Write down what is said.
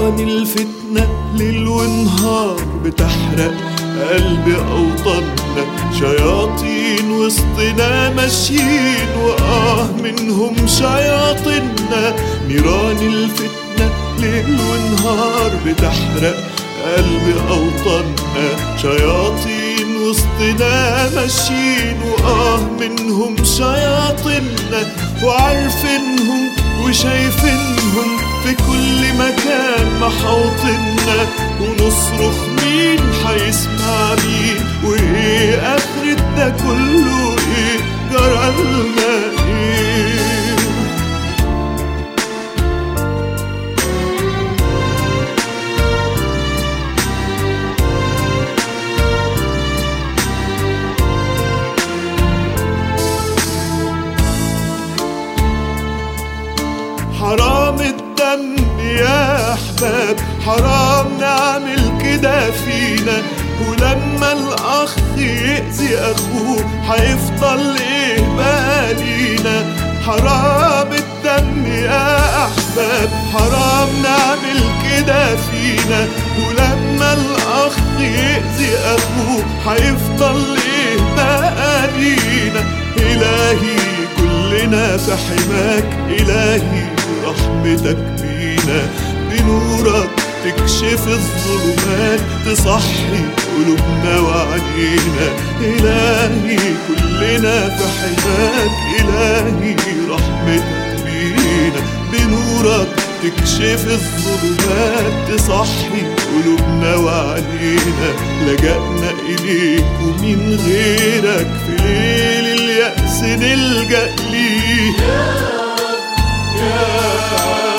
نيران الفتنة ليل ونهار بتحرق قلب أوطاننا شياطين وسطنا ماشيين وآه منهم شياطيننا نيران الفتنة ليل ونهار بتحرق قلب أوطاننا شياطين وسطنا ماشيين وآه منهم شياطيننا وعارفينهم وشايفينهم في كل مكان محوطنا ونصرخ مين حيسمع مين وايه اخرة ده كله ايه جرالنا ايه حرام الدم يا احباب حرام نعمل كده فينا ولما الاخ يأذي اخوه هيفضل ايه بالينا حرام الدم يا احباب حرام نعمل كده فينا ولما الاخ يأذي اخوه هيفضل ايه بالينا الهي كلنا في حماك الهي برحمتك بينا بنورك تكشف الظلمات تصحي قلوبنا وعنينا إلهي كلنا في حماك إلهي رحمتك بينا بنورك تكشف الظلمات تصحي قلوبنا وعنينا لجأنا إليك ومن غيرك في ليل اليأس نلجأ ليه يا